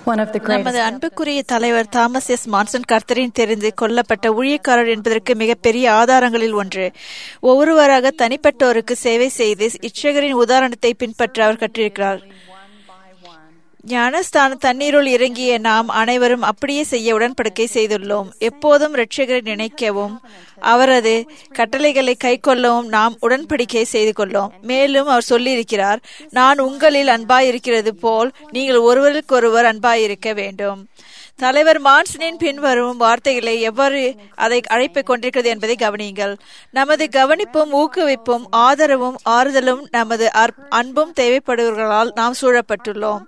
One of the நமது greatest அன்புக்குரிய தலைவர் தாமஸ் எஸ் மான்சன் கர்த்தரின் தெரிந்து கொல்லப்பட்ட ஊழியக்காரர் என்பதற்கு மிகப்பெரிய ஆதாரங்களில் ஒன்று ஒவ்வொருவராக தனிப்பட்டோருக்கு சேவை செய்து இச்சகரின் உதாரணத்தை பின்பற்ற அவர் கற்றிருக்கிறார் ஞானஸ்தான தண்ணீருள் இறங்கிய நாம் அனைவரும் அப்படியே செய்ய உடன்படிக்கை செய்துள்ளோம் எப்போதும் இரட்சகரை நினைக்கவும் அவரது கட்டளைகளை கைக்கொள்ளவும் நாம் உடன்படிக்கை செய்து கொள்ளோம் மேலும் அவர் சொல்லியிருக்கிறார் நான் உங்களில் அன்பாயிருக்கிறது போல் நீங்கள் ஒருவருக்கொருவர் அன்பாயிருக்க வேண்டும் தலைவர் மான்சனின் பின்வரும் வார்த்தைகளை எவ்வாறு அதை அழைப்பிக் கொண்டிருக்கிறது என்பதை கவனியுங்கள் நமது கவனிப்பும் ஊக்குவிப்பும் ஆதரவும் ஆறுதலும் நமது அற்- அன்பும் தேவைப்படுவர்களால் நாம் சூழப்பட்டுள்ளோம்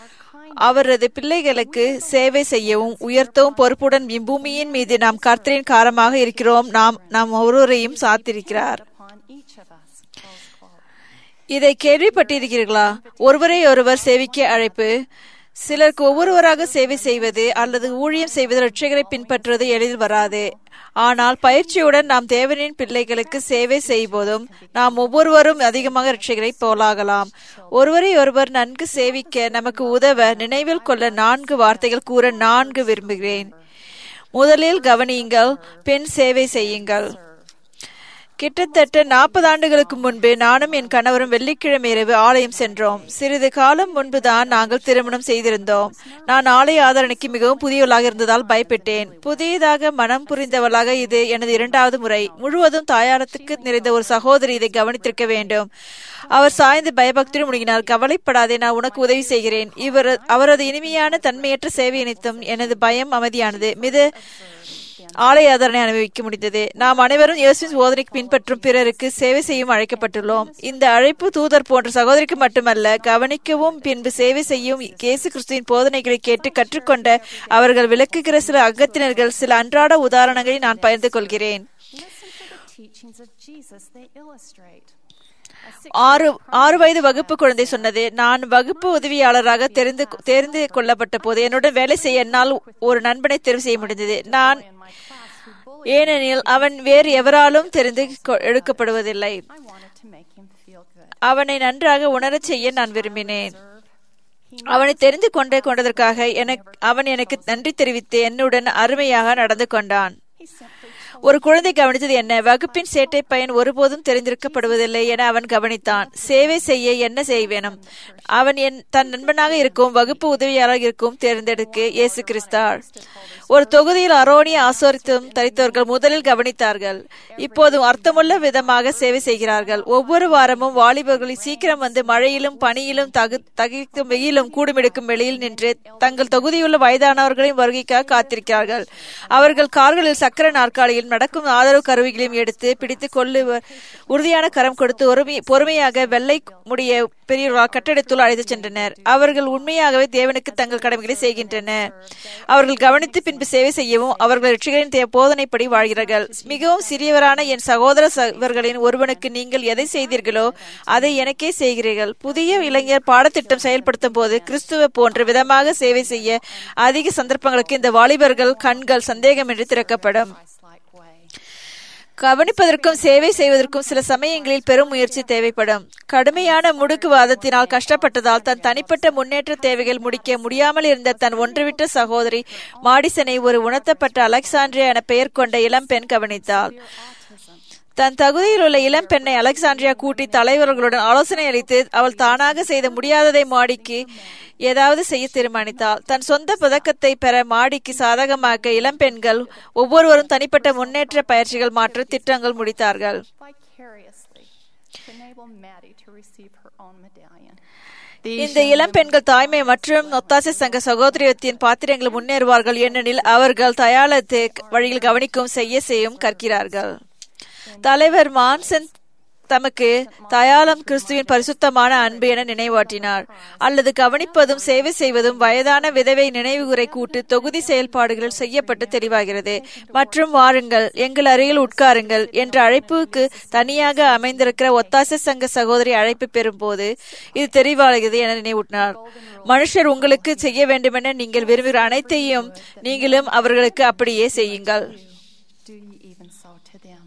அவரது பிள்ளைகளுக்கு சேவை செய்யவும் உயர்த்தவும் பொறுப்புடன் இப்பூமியின் மீது நாம் கர்த்தரின் காரமாக இருக்கிறோம் நாம் நாம் ஒருவரையும் சாத்திருக்கிறார் upon each of us. Close quote. இதை கேள்விப்பட்டிருக்கிறீர்களா ஒருவரை ஒருவர் சேவிக்க அழைப்பு சிலருக்கு ஒவ்வொருவராக சேவை செய்வது அல்லது ஊழியம் செய்வது ரட்சகரை பின்பற்றுவது எளிதில் வராது ஆனால் பயிற்சியுடன் நாம் தேவனின் பிள்ளைகளுக்கு சேவை செய்வதும் நாம் ஒவ்வொருவரும் அதிகமாக ரட்சகரை போலாகலாம் ஒருவரை ஒருவர் நன்கு சேவிக்க நமக்கு உதவ நினைவில் கொள்ள நான்கு வார்த்தைகள் கூற நான்கு விரும்புகிறேன் முதலில் கவனியுங்கள் பின் சேவை செய்யுங்கள் கிட்டத்தட்ட நாற்பது ஆண்டுகளுக்கு முன்பு நானும் என் கணவரும் வெள்ளிக்கிழமை இரவு ஆலயம் சென்றோம் சிறிது காலம் முன்புதான் நாங்கள் திருமணம் செய்திருந்தோம் நான் ஆலய ஆதரணைக்கு மிகவும் புதியவளாக இருந்ததால் பயப்பட்டேன் புதியதாக மனம் புரிந்தவளாக இது எனது இரண்டாவது முறை முழுவதும் தாயாரத்துக்கு நிறைந்த ஒரு சகோதரி இதை கவனித்திருக்க வேண்டும் அவர் சாய்ந்து பயபக்தியுடன் முழுகினார் கவலைப்படாதே நான் உனக்கு உதவி செய்கிறேன் இவர் அவரது இனிமையான தன்மையற்ற சேவை நிமித்தம் எனது பயம் அமைதியானது மித ஆலய ஆதரனை அனுபவிக்க முடிந்தது நாம் அனைவரும் இயேசுவின் போதனைக்கு பின்பற்றும் பிறருக்கு சேவை செய்யும் அழைக்கப்பட்டுள்ளோம் இந்த அழைப்பு தூதர் போன்ற சகோதரிக்கு மட்டுமல்ல கவனிக்கவும் பின்பு சேவை செய்யும் இயேசு கிறிஸ்துவின் போதனைகளை கேட்டு கற்றுக்கொண்ட அவர்கள் விளக்குகிற சில அங்கத்தினர்கள் சில அன்றாட உதாரணங்களை நான் பகிர்ந்து கொள்கிறேன் Listen to the teachings of Jesus they illustrate. A six- ஆறு ஆறு வயது வகுப்பு குழந்தை சொன்னது நான் வகுப்பு உதவியாளராக தெரிந்து தெரிந்து கொள்ளப்பட்ட போது என்னுடன் வேலை செய்ய என்னால் ஒரு நண்பனை தெரிவு செய்ய முடிந்தது நான் in my class who bullied ஏனெனில் அவன் வேறு எவராலும் தெரிந்து கொ- எடுக்கப்படுவதில்லை I wanted to make him feel good. அவனை நன்றாக உணரச் செய்ய நான் விரும்பினேன் He அவனை தெரிந்து கொண்டு கொண்டதற்காக எனக்கு அவன் எனக்கு நன்றி தெரிவித்து என்னுடன் அருமையாக நடந்து கொண்டான் he simply ஒரு குழந்தை கவனித்தது என்ன வகுப்பின் சேட்டை பையன் ஒருபோதும் தெரிந்திருக்கப்படுவதில்லை என அவன் கவனித்தான் சேவை செய்ய என்ன செய்வேனும் அவன் என் தன் நண்பனாக இருக்கும் வகுப்பு உதவியாளராக இருக்கும் தேர்ந்தெடுக்க இயேசு கிறிஸ்தார் ஒரு தொகுதியில் அரோனிய ஆசோரித்தும் தரித்தவர்கள் முதலில் கவனித்தார்கள் இப்போது அர்த்தமுள்ள விதமாக சேவை செய்கிறார்கள் ஒவ்வொரு வாரமும் வாலிபர்களை சீக்கிரம் வந்து மழையிலும் பனியிலும் தகு தகிக்கும் வெயிலும் கூடுமிடுக்கும் வெளியில் நின்று தங்கள் தொகுதியுள்ள வயதானவர்களின் வருகைக்காக காத்திருக்கிறார்கள் அவர்கள் கார்களில் சக்கர நாற்காலியில் நடக்கும் ஆதரவு கருவிகளையும் எடுத்து பிடித்து கொள்ளுவர் உறுதியான கரம் கொடுத்து ஒருமை- பொறுமையாக வெள்ளை முடிய பெரியவர்களால் கட்டடத்துள் அழைத்து சென்றனர் அவர்கள் உண்மையாகவே தேவனுக்கு தங்கள் கடமைகளை செய்கின்றனர் அவர்கள் கவனித்து பின்பு சேவை செய்யவும் அவர்கள் ரிஷிகளின் தே- போதனைப்படி வாழ்கிறார்கள் மிகவும் சிறியவரான என் சகோதர சகோதரர்களின் ஒருவனுக்கு நீங்கள் எதை செய்தீர்களோ அதை எனக்கே செய்கிறீர்கள் புதிய இளைஞர் பாடத்திட்டம் செயல்படுத்தும் போது கிறிஸ்துவ போன்ற விதமாக சேவை செய்ய அதிக சந்தர்ப்பங்களுக்கு இந்த வாலிபர்கள் கண்கள் சந்தேகமின்றி திறக்கப்படும் Christ-like way. கவனிப்பதற்கும் சேவை செய்வதற்கும் சில சமயங்களில் பெரும் முயற்சி தேவைப்படும் கடுமையான முடுக்குவாதத்தினால் கஷ்டப்பட்டதால் தன் தனிப்பட்ட முன்னேற்ற தேவைகள் முடிக்க முடியாமல் இருந்த தன் ஒன்றுவிட்ட சகோதரி மாடிசனை ஒரு உணர்த்தப்பட்ட அலெக்சாண்ட்ரியா என பெயர் கொண்ட இளம்பெண் கவனித்தாள் தன் தகுதியில் உள்ள இளம் பெண்ணை அலெக்சாண்ட்ரியா கூட்டி தலைவர்களுடன் ஆலோசனை அளித்து அவள் தானாக செய்த முடியாததை மாடிக்கு ஏதாவது செய்ய தீர்மானித்தாள் தன் சொந்த பதக்கத்தை பெற மாடிக்கு சாதகமாக்க இளம்பெண்கள் ஒவ்வொருவரும் தனிப்பட்ட முன்னேற்ற பயிற்சிகள் மாற்ற திட்டங்கள் முடித்தார்கள் Vicariously to enable Maddie to receive her own medallion. இந்த இளம் பெண்கள் தாய்மை மற்றும் ஒத்தாசை சங்க சகோதரியத்தின் பாத்திரங்கள் முன்னேறுவார்கள் ஏனெனில் அவர்கள் தயாளத்து வழியில் கவனிக்கும் செய்ய செய்யும் கற்கிறார்கள் தலைவர் மான்சன் தமக்கு தயாளம் கிறிஸ்துவின் பரிசுத்தமான அன்பு என நினைவாட்டினார் அல்லது கவனிப்பதும் சேவை செய்வதும் வயதான விதவை நினைவுகுறை கூட்டு தொகுதி செயல்பாடுகள் செய்யப்பட்டு தெளிவாகிறது மற்றும் வாருங்கள் எங்கள் அருகில் உட்காருங்கள் என்ற அழைப்புக்கு தனியாக அமைந்திருக்கிற ஒத்தாசை சங்க சகோதரி அழைப்பு பெறும்போது இது தெரிவாகிறது என நினைவூட்டினார் மனுஷர் உங்களுக்கு செய்ய வேண்டுமென நீங்கள் விரும்புகிற அனைத்தையும் நீங்களும் அவர்களுக்கு அப்படியே செய்யுங்கள் Do ye even so to them?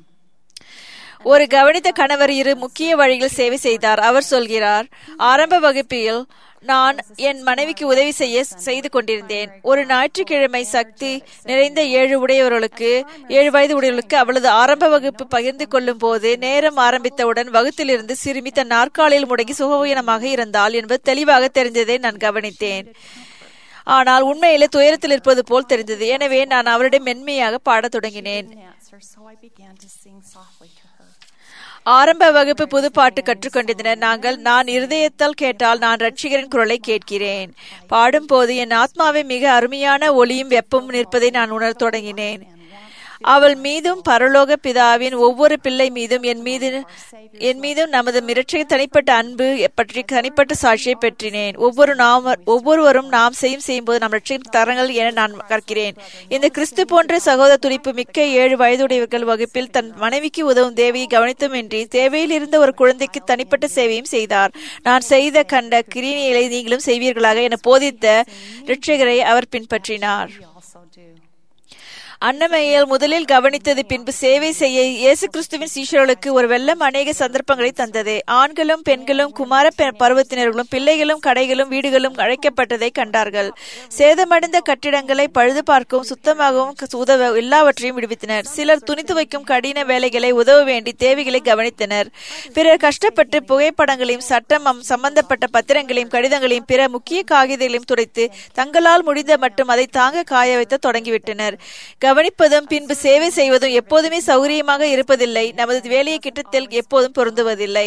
ஒரு கவனித்த கணவர் இரு முக்கிய வழியில் சேவை செய்தார் அவர் சொல்கிறார் ஆரம்ப வகுப்பில் நான் என் மனைவிக்கு உதவி செய்ய செய்து கொண்டிருந்தேன் ஒரு ஞாயிற்றுக்கிழமை சக்தி நிறைந்த ஏழு உடையவர்களுக்கு ஏழு வயது உடையவர்களுக்கு அவளது ஆரம்ப வகுப்பு பகிர்ந்து கொள்ளும் போது நேரம் ஆரம்பித்தவுடன் வகுத்திலிருந்து சிறுமி தன் நாற்காலியில் முடங்கி சுகவீனமாக இருந்தாள் என்பது தெளிவாக தெரிந்ததை நான் கவனித்தேன் ஆனால் உண்மையிலே துயரத்தில் இருப்பது போல் தெரிந்தது எனவே நான் அவரிடம் மென்மையாக பாடத் தொடங்கினேன் An answer, so I began to sing softly to her. ஆரம்ப வகுப்பு புது பாட்டு கற்றுக்கொண்டிருந்தனர் நாங்கள் நான் இருதயத்தால் கேட்டால் நான் ரட்சிகரின் குரலை கேட்கிறேன் பாடும்போது என் ஆத்மாவை மிக அருமையான ஒளியும் வெப்பமும் நிற்பதை நான் உணரத் தொடங்கினேன் அவள் மீதும் பரலோக பிதாவின் ஒவ்வொரு பிள்ளை மீதும் என் மீது என் மீதும் நமது மிரட்சிய தனிப்பட்ட அன்பு பற்றி தனிப்பட்ட சாட்சியை பெற்றினேன் ஒவ்வொரு நாம ஒவ்வொருவரும் நாம் செய்யும் செய்யும் போது நம் ரட்சியின் தரங்கள் என நான் கற்கிறேன் இந்த கிறிஸ்து போன்ற சகோதர துடிப்பு மிக்க ஏழு வயதுடையவர்கள் வகுப்பில் தன் மனைவிக்கு உதவும் தேவையை கவனித்துமின்றி தேவையில் இருந்த ஒரு குழந்தைக்கு தனிப்பட்ட சேவையும் செய்தார் நான் செய்த கண்ட கிரீனியலை நீங்களும் செய்வீர்களாக என போதித்த ரிட்சகரை அவர் பின்பற்றினார் We also do. அன்னமையில் முதலில் கவனித்தது பின்பு சேவை செய்ய இயேசு கிறிஸ்துவின் சீஷர்களுக்கு ஒரு வெள்ளம் அநேக சந்தர்ப்பங்களை தந்தது ஆண்களும் பெண்களும் குமார பெ- பருவத்தினர்களும் பிள்ளைகளும் கடைகளும் வீடுகளும் அழைக்கப்பட்டதை கண்டார்கள் சேதமடைந்த கட்டிடங்களை பழுது பார்க்கவும் சுத்தமாகவும் க- உதவ எல்லாவற்றையும் விடுவித்தனர் சிலர் துணி துவைக்கும் கடின வேலைகளை உதவ வேண்டி தேவைகளை கவனித்தனர் பிறர் கஷ்டப்பட்டு புகைப்படங்களையும் சட்டம் அம்- சம்பந்தப்பட்ட பத்திரங்களையும் கடிதங்களையும் பிற முக்கிய காகிதங்களையும் துடைத்து தங்களால் முடிந்த மட்டும் அதை தாங்க காய வைத்து தொடங்கிவிட்டனர் கவனிப்பதும் பின்பு சேவை செய்வதும் எப்போதுமே சௌகரியமாக இருப்பதில்லை நமது வேலையை கிட்டத்தில் எப்போதும் பொருந்துவதில்லை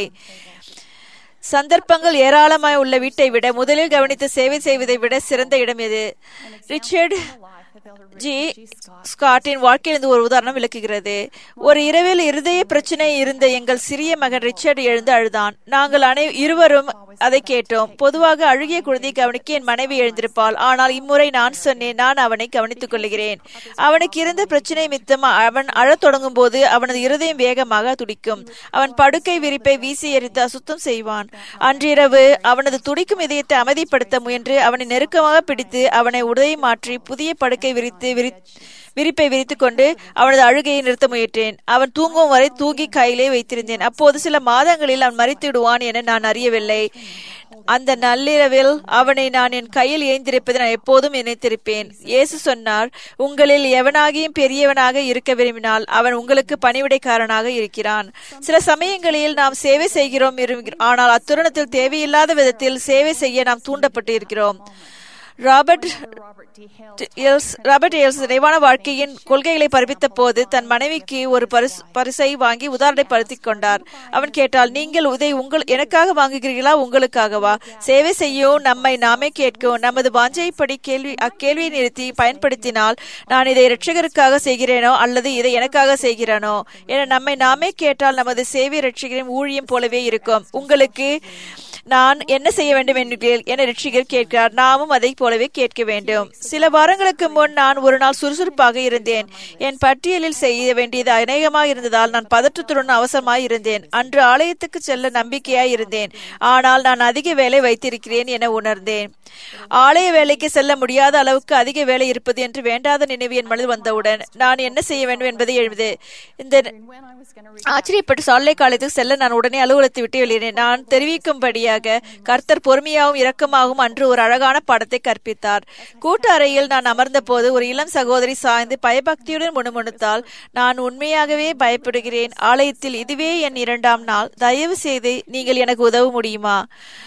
சந்தர்ப்பங்கள் ஏராளமாய் உள்ள வீட்டை விட முதலில் கவனித்து சேவை செய்வதை விட சிறந்த இடம் எது Richard The life of Elder G Richard G. Scott. ஸ்காட்டின் வாழ்க்கையிலிருந்து ஒரு உதாரணம் விளக்குகிறது ஒரு இரவில் இருதய பிரச்சனை இருந்த எங்கள் சிறிய மகன் ரிச்சர்ட் எழுந்து அழுதான் நாங்கள் அனை இருவரும் அதை கேட்டோம் பொதுவாக அழுகிய குழந்தையை கவனிக்க என் மனைவி எழுந்திருப்பாள் ஆனால் இம்முறை நான் சொன்னேன் நான் அவனை கவனித்துக் கொள்கிறேன் அவனுக்கு இருந்த பிரச்சனை மித்தம் அவன் அழத் தொடங்கும் போது அவனது இருதயம் வேகமாக துடிக்கும் அவன் படுக்கை விரிப்பை வீசி எறிந்து அசுத்தம் செய்வான் அன்றிரவு அவனது துடிக்கும் இதயத்தை அமைதிப்படுத்த முயன்று அவனை நெருக்கமாக பிடித்து அவனை உடை மாற்றி புதிய படுக்கை விரித்து விரி விரிப்பை விரித்துக் கொண்டு அவனது அழுகையை நிறுத்த முயன்றேன் அவன் தூங்கும் வரை தூங்கி கையிலே வைத்திருந்தேன் அப்போது சில மாதங்களில் அவன் மறித்து விடுவான் என நான் அறியவில்லை அந்த நள்ளிரவில் அவனை நான் என் கையில் ஏந்திருப்பதை நான் எப்போதும் நினைத்திருப்பேன் இயேசு சொன்னார் உங்களில் எவனாகியும் பெரியவனாக இருக்க விரும்பினால் அவன் உங்களுக்கு பணிவிடைக்காரனாக இருக்கிறான் சில சமயங்களில் நாம் சேவை செய்கிறோம் விரும்புகிறோம். ஆனால் அத்துரணத்தில் தேவையில்லாத விதத்தில் சேவை செய்ய நாம் தூண்டப்பட்டு இருக்கிறோம் Robert Robert D. Hale Hales Robert Hales நிறைவான வாழ்க்கையின் கொள்கைகளை பரப்பித்த போது தன் மனைவிக்கு ஒரு பரிசு பரிசை வாங்கி உதாரணப்படுத்திக் கொண்டார் அவன் கேட்டால் நீங்கள் இதை உங்கள் எனக்காக வாங்குகிறீர்களா உங்களுக்காகவா சேவை செய்யவும் நம்மை நாமே கேட்கவும் நமது வாஞ்சைப்படி கேள்வி அக்கேள்வியை நிறுத்தி பயன்படுத்தினால் நான் இதை இரட்சகருக்காக செய்கிறேனோ அல்லது இதை எனக்காக செய்கிறேனோ என நம்மை நாமே கேட்டால் நமது சேவை இரட்சகரின் ஊழியம் போலவே இருக்கும் உங்களுக்கு நான் என்ன செய்ய வேண்டும் என்கிறீர்கள் என ரிஷிகர் கேட்கிறார் நாமும் அதை போலவே கேட்க வேண்டும் சில வாரங்களுக்கு முன் நான் ஒரு நாள் சுறுசுறுப்பாக இருந்தேன் என் பட்டியலில் செய்ய வேண்டியது அநேகமாக இருந்ததால் நான் பதற்றத்துடன் அவசரமாய் இருந்தேன் அன்று ஆலயத்துக்கு செல்ல நம்பிக்கையாய் இருந்தேன் ஆனால் நான் அதிக வேலை வைத்திருக்கிறேன் என உணர்ந்தேன் ஆலய வேலைக்கு செல்ல முடியாத அளவுக்கு அதிக வேலை இருப்பது என்று வேண்டாத நினைவு என் மனதில் வந்தவுடன் நான் என்ன செய்ய வேண்டும் என்பதை எழுது இந்த and when I was going to read ஆச்சரியப்பட்டு சாலை காலத்துக்கு செல்ல நான் உடனே அலுவலகத்தை விட்டு வெளியேறினேன் நான் தெரிவிக்கும்படியாக கர்த்தர் பொறுமையாகவும் இரக்கமாகவும் அன்று ஒரு அழகான பாடத்தை கற்பித்தார் கூட்ட அறையில் நான் அமர்ந்த போது ஒரு இளம் சகோதரி சாய்ந்து பயபக்தியுடன் முணுமுணுத்தால் நான் உண்மையாகவே பயப்படுகிறேன் ஆலயத்தில் இதுவே என் இரண்டாம் நாள் தயவு செய்து நீங்கள் எனக்கு உதவ முடியுமா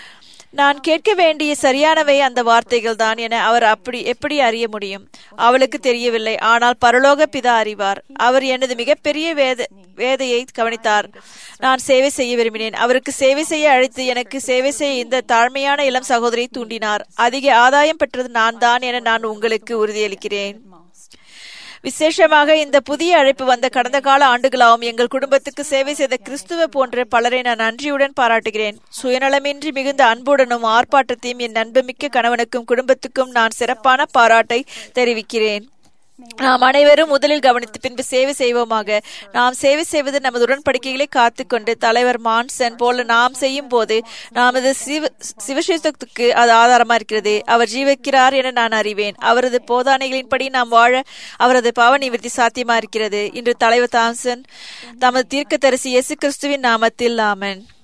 நான் கேட்க வேண்டிய சரியானவை அந்த வார்த்தைகள் தான் என அவர் அப்படி எப்படி அறிய முடியும் அவளுக்கு தெரியவில்லை ஆனால் பரலோக பிதா அறிவார் அவர் எனது மிகப்பெரிய வேத வேதையை கவனித்தார் நான் சேவை செய்ய விரும்பினேன் அவருக்கு சேவை செய்ய அழைத்து எனக்கு சேவை செய்ய இந்த தாழ்மையான இளம் சகோதரியை தூண்டினார் அதிக ஆதாயம் பெற்றது நான் தான் என நான் உங்களுக்கு உறுதியளிக்கிறேன் most. விசேஷமாக இந்த புதிய அழைப்பு வந்த கடந்த கால ஆண்டுகளாகவும் எங்கள் குடும்பத்துக்கு சேவை செய்த கிறிஸ்துவ போன்ற பலரை நான் நன்றியுடன் பாராட்டுகிறேன் சுயநலமின்றி மிகுந்த அன்புடனும் ஆர்ப்பாட்டத்தையும் என் நண்புமிக்க கணவனுக்கும் குடும்பத்துக்கும் நான் சிறப்பான பாராட்டை தெரிவிக்கிறேன் நாம் அனைவரும் முதலில் கவனித்து பின்பு சேவை செய்வோமாக நாம் சேவை செய்வது நமது உடன்படிக்கைகளை காத்துக்கொண்டு தலைவர் மான்சன் போல நாம் செய்யும் போது நமது சிவ சிவசேஷத்துக்கு அது ஆதாரமா இருக்கிறது அவர் ஜீவிக்கிறார் என நான் அறிவேன் அவரது போதானைகளின்படி நாம் வாழ அவரது பாவ நிவர்த்தி சாத்தியமா இருக்கிறது இன்று தலைவர் தாம்சன் தமது தீர்க்க தரிசி இயேசு கிறிஸ்துவின் நாமத்தில் ஆமென்